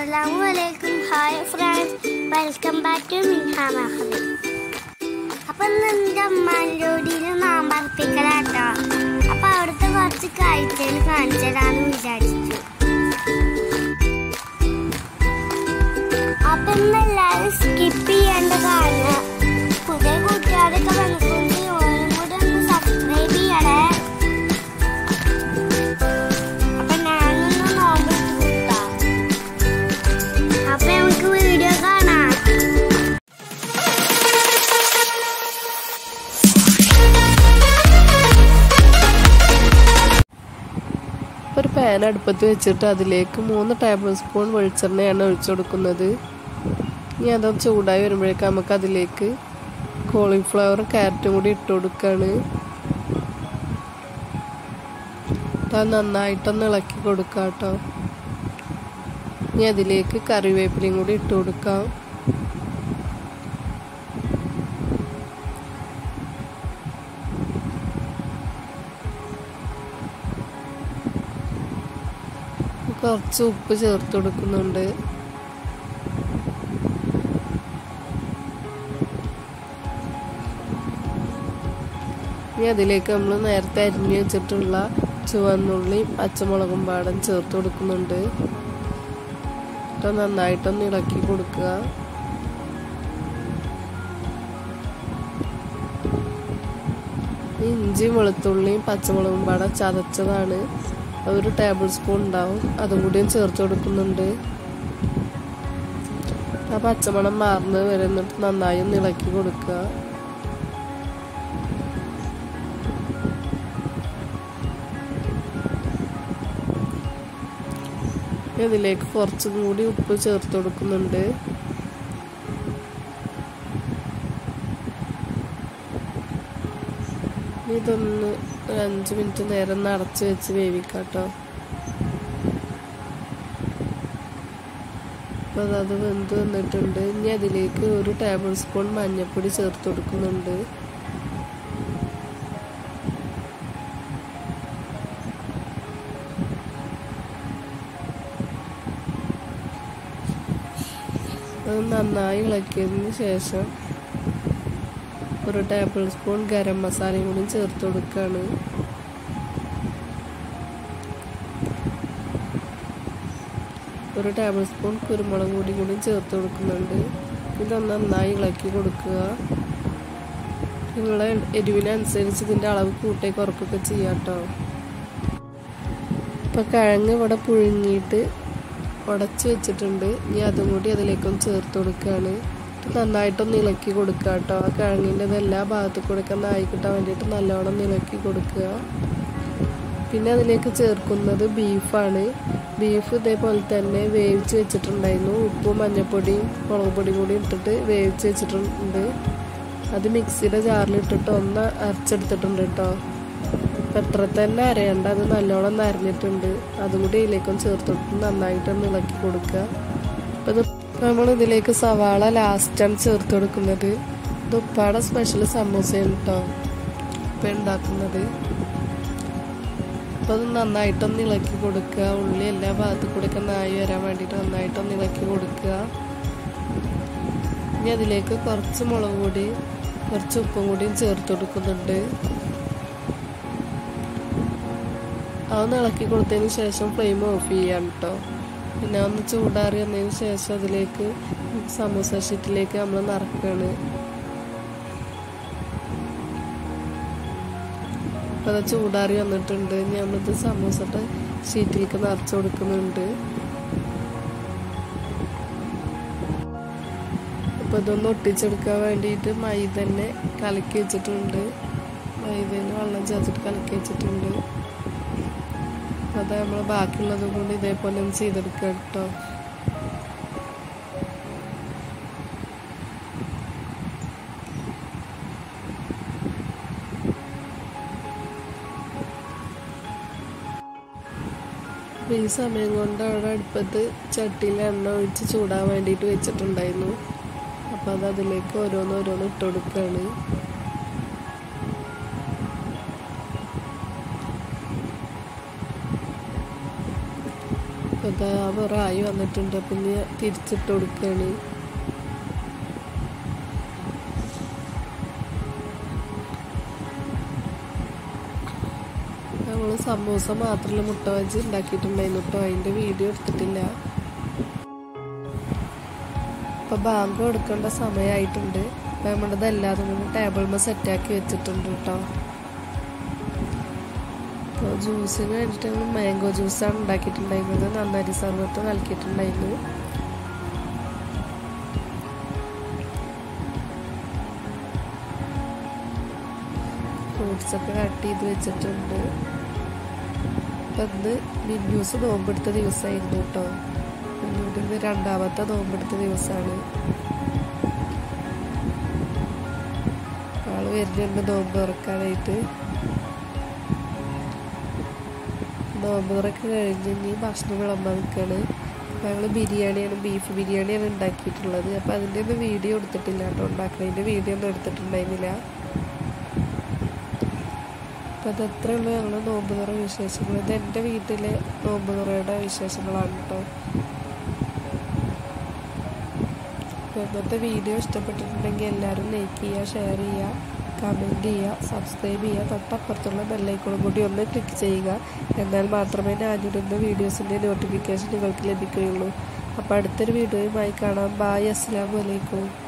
അസ്സലാമലൈക്കും hi friends welcome back to Minha Mahabi അപ്പൊ ഇന്ന് എന്റെ അമ്മാൻ്റെ നാമ്പർപ്പിക്കലാട്ടോ അപ്പൊ അവിടുത്തെ കുറച്ച് കാഴ്ചകൾ കാണിച്ചു തരാന്ന് വിചാരിച്ചു അപ്പൊ ഇന്ന് എല്ലാവരും സ്കിപ്പ് ചെയ്യാണ്ട് കാണുക പുതിയ കൂട്ടുകാരൊക്കെ വന്നിട്ടുണ്ട് ഓരും കൂടെ ഒന്ന് സബ്സ്ക്രൈബ് ചെയ്യണേ അപ്പൊ ഞാനൊന്ന് നോമ്പ് കൂട്ടാം അപ്പൊ നമുക്ക് വീഡിയോ കാണാം ഒരു പാൻ അടുപ്പത്ത് വെച്ചിട്ട് അതിലേക്ക് മൂന്ന് ടേബിൾ സ്പൂൺ വെളിച്ചെണ്ണയാണ് ഒഴിച്ചു കൊടുക്കുന്നത് ഇനി അത് ചൂടായി വരുമ്പോഴേക്കും നമുക്ക് അതിലേക്ക് കോളിഫ്ലവറും ക്യാരറ്റും കൂടി ഇട്ട് കൊടുക്കുകയാണ് അത് നന്നായിട്ടൊന്ന് ഇളക്കി കൊടുക്കാം കേട്ടോ ഇനി അതിലേക്ക് കറിവേപ്പിലയും കൂടി ഇട്ട് കൊടുക്കാം കുറച്ച് ഉപ്പ് ചേർത്ത് കൊടുക്കുന്നുണ്ട് ഇനി അതിലേക്ക് നമ്മൾ നേരത്തെ അരിഞ്ഞു വെച്ചിട്ടുള്ള ചുവന്നുള്ളിയും പച്ചമുളകും പാടം ചേർത്ത് കൊടുക്കുന്നുണ്ട് എന്നിട്ട് നന്നായിട്ടൊന്ന് ഇളക്കി കൊടുക്കുക ഇഞ്ചിയും വെളുത്തുള്ളിയും പച്ചമുളകും പാടം ചതച്ചതാണ് ഒരു ടേബിൾ സ്പൂൺ ഉണ്ടാവും അതും കൂടിയും ചേർത്ത് കൊടുക്കുന്നുണ്ട് ആ പച്ചമണം മാറുന്നത് വരെ എന്നിട്ട് നന്നായി ഒന്ന് ഇളക്കി കൊടുക്കുക ഇതിലേക്ക് കുറച്ചും കൂടി ഉപ്പ് ചേർത്ത് കൊടുക്കുന്നുണ്ട് ഇതൊന്ന് ഒരു അഞ്ച് മിനിറ്റ് നേരം ഒന്ന് അടച്ച് വെച്ച് വേവിക്കാട്ടോ അപ്പോൾ അത് വെന്ത് വന്നിട്ടുണ്ട് ഇനി അതിലേക്ക് ഒരു ടേബിൾ സ്പൂൺ മഞ്ഞൾപ്പൊടി ചേർത്ത് കൊടുക്കുന്നുണ്ട് അത് നന്നായി ഇളക്കിയതിന് ശേഷം ഒരു ടേബിൾ സ്പൂൺ ഗരം മസാലയും കൂടി ചേർത്ത് കൊടുക്കുകയാണ് ഒരു ടേബിൾ സ്പൂൺ കുരുമുളക് പൊടി കൂടി ചേർത്ത് കൊടുക്കുന്നുണ്ട് ഇത് നന്നായി ഇളക്കി കൊടുക്കുക നിങ്ങളെ എരിവിനനുസരിച്ച് ഇതിൻ്റെ അളവ് കൂട്ടി കുറക്കൊക്കെ ചെയ്യാം കേട്ടോ ഇപ്പം കിഴങ്ങ് ഇവിടെ പുഴുങ്ങിയിട്ട് ഉടച്ച് വെച്ചിട്ടുണ്ട് ഇനി അതും കൂടി അതിലേക്കൊന്ന് ചേർത്ത് കൊടുക്കുകയാണ് നന്നായിട്ടൊന്ന് ഇളക്കി കൊടുക്കുക കേട്ടോ ആ കിഴങ്ങിൻ്റെ എല്ലാ ഭാഗത്തു കൂടെ ഒക്കെ ഒന്ന് ആയി കിട്ടാൻ വേണ്ടിയിട്ട് നല്ലോണം ഒന്ന് ഇളക്കി കൊടുക്കുക പിന്നെ അതിലേക്ക് ചേർക്കുന്നത് ബീഫാണ് ബീഫ് ഇതേപോലെ തന്നെ വേവിച്ച് വെച്ചിട്ടുണ്ടായിരുന്നു ഉപ്പും മഞ്ഞൾപ്പൊടിയും മുളക് പൊടിയും കൂടി ഇട്ടിട്ട് വേവിച്ച് വെച്ചിട്ടുണ്ട് അത് മിക്സിയുടെ ജാറിലിട്ടിട്ട് ഒന്ന് അരച്ചെടുത്തിട്ടുണ്ട് കേട്ടോ പെട്ര തന്നെ അരയണ്ട അത് നല്ലോണം ഒന്ന് അരഞ്ഞിട്ടുണ്ട് അതും കൂടി ഇതിലേക്കൊന്ന് ചേർത്തിട്ട് നന്നായിട്ടൊന്ന് ഇളക്കി കൊടുക്കുക അപ്പം ഇത് നമ്മൾ ഇതിലേക്ക് സവാള ലാസ്റ്റാണ് ചേർത്ത് കൊടുക്കുന്നത് ഇത് ഉപ്പാടെ സ്പെഷ്യൽ സമൂസയാണ് കേട്ടോ ഇപ്പം ഉണ്ടാക്കുന്നത് അപ്പോൾ അത് നന്നായിട്ടൊന്ന് ഇളക്കി കൊടുക്കുക ഉള്ളി എല്ലാ ഭാഗത്തു കൂടെ ഒക്കെ നായി വരാൻ വേണ്ടിയിട്ട് നന്നായിട്ടൊന്ന് ഇളക്കി കൊടുക്കുക ഇനി അതിലേക്ക് കുറച്ച് മുളക് പൊടി കുറച്ച് ഉപ്പും കൂടിയും ചേർത്ത് കൊടുക്കുന്നുണ്ട് അതൊന്ന് ഇളക്കി കൊടുത്തതിന് ശേഷം ഫ്ലെയിം ഓഫ് ചെയ്യാം കേട്ടോ പിന്നെ ഒന്ന് ചൂടാറി വന്നതിന് ശേഷം അതിലേക്ക് സമൂസ ഷീറ്റിലേക്ക് നമ്മൾ നിറക്കുകയാണ് അപ്പോൾ അത് ചൂടാറി വന്നിട്ടുണ്ട് ഇനി നമ്മളിത് സമൂസയുടെ ഷീറ്റിലേക്ക് നിറച്ച് കൊടുക്കുന്നുണ്ട് അപ്പോൾ ഇതൊന്ന് ഒട്ടിച്ചെടുക്കാൻ വേണ്ടിയിട്ട് മൈദ തന്നെ കലക്കി വെച്ചിട്ടുണ്ട് മൈദയിൽ വെള്ളം ചേർത്തിട്ട് കലക്കി വെച്ചിട്ടുണ്ട് അത് നമ്മൾ ബാക്കിയുള്ളതും കൂടി ഇതേപോലെ ഒന്ന് ചെയ്തെടുക്കുക കേട്ടോ ഈ സമയം കൊണ്ട് അവിടെ അടുപ്പത്ത് ചട്ടിയിൽ എണ്ണ ഒഴിച്ച് ചൂടാൻ വേണ്ടിയിട്ട് വെച്ചിട്ടുണ്ടായിരുന്നു അപ്പോൾ അത് അതിലേക്ക് ഓരോന്ന് ഓരോന്ന് ഇട്ട് കൊടുക്കുകയാണ് അതാ അവറായി വന്നിട്ടുണ്ട് അപ്പം ഇനി തിരിച്ചിട്ട് കൊടുക്കുകയാണ് നമ്മൾ സമൂസ മാത്രമല്ല മുട്ട വച്ച് ഉണ്ടാക്കിയിട്ടുണ്ടായിരുന്നു കേട്ടോ അതിൻ്റെ വീഡിയോ എടുത്തിട്ടില്ല ഇപ്പം ബാങ്ക് കൊടുക്കേണ്ട സമയമായിട്ടുണ്ട് അപ്പം നമ്മളിത് എല്ലാതും കൂടി ടേബിൾമ സെറ്റാക്കി വെച്ചിട്ടുണ്ട് കേട്ടോ അപ്പോൾ ജ്യൂസിന് വേണ്ടിയിട്ട് നമ്മൾ മാംഗോ ജ്യൂസാണ് ഉണ്ടാക്കിയിട്ടുണ്ടായിരുന്നത് നന്നാരി സർവത്ത് നൽകിയിട്ടുണ്ടായിരുന്നു ഫ്രൂട്ട്സൊക്കെ കട്ട് ചെയ്ത് വെച്ചിട്ടുണ്ട് അപ്പം ഇന്ന് മിന്നൂസ് നോമ്പെടുത്ത ദിവസമായിരുന്നു കേട്ടോ മിന്നൂൻ്റെ ഇന്ന് രണ്ടാമത്തെ നോമ്പെടുത്ത ദിവസമാണ് ആള് വരുന്നുണ്ട് നോമ്പ് തുറക്കാനായിട്ട് നോമ്പ് തുറക്ക് കഴിഞ്ഞ് ഇനി ഭക്ഷണം വിളമ്പാൻ നിൽക്കുകയാണ് അപ്പോൾ ഞങ്ങൾ ബിരിയാണിയാണ് ബീഫ് ബിരിയാണിയാണ് ഉണ്ടാക്കിയിട്ടുള്ളത് അപ്പോൾ അതിൻ്റെ ഒന്നും വീഡിയോ എടുത്തിട്ടില്ല കേട്ടോ ഉണ്ടാക്കുന്നതിൻ്റെ വീഡിയോ ഒന്നും എടുത്തിട്ടുണ്ടായിരുന്നില്ല അപ്പം അതത്ര ഉള്ളൂ ഞങ്ങൾ നോമ്പ് തുറ വിശേഷങ്ങൾ ഇത് എൻ്റെ വീട്ടിലെ നോമ്പ് തുറയുടെ വിശേഷങ്ങളാണ് കേട്ടോ അപ്പോൾ ഇന്നത്തെ വീഡിയോ ഇഷ്ടപ്പെട്ടിട്ടുണ്ടെങ്കിൽ എല്ലാവരും ലൈക്ക് ചെയ്യുക ഷെയർ ചെയ്യുക കമൻറ്റ് ചെയ്യുക സബ്സ്ക്രൈബ് ചെയ്യുക തൊട്ടപ്പുറത്തുള്ള ബെല്ലൈക്കോളും കൂടി ഒന്ന് ക്ലിക്ക് ചെയ്യുക എന്നാൽ മാത്രമേ ഞാനിടുന്ന വീഡിയോസിൻ്റെ നോട്ടിഫിക്കേഷൻ നിങ്ങൾക്ക് ലഭിക്കുകയുള്ളൂ അപ്പോൾ അടുത്തൊരു വീഡിയോയുമായി കാണാം ബായ് അസ്സാം വലൈക്കും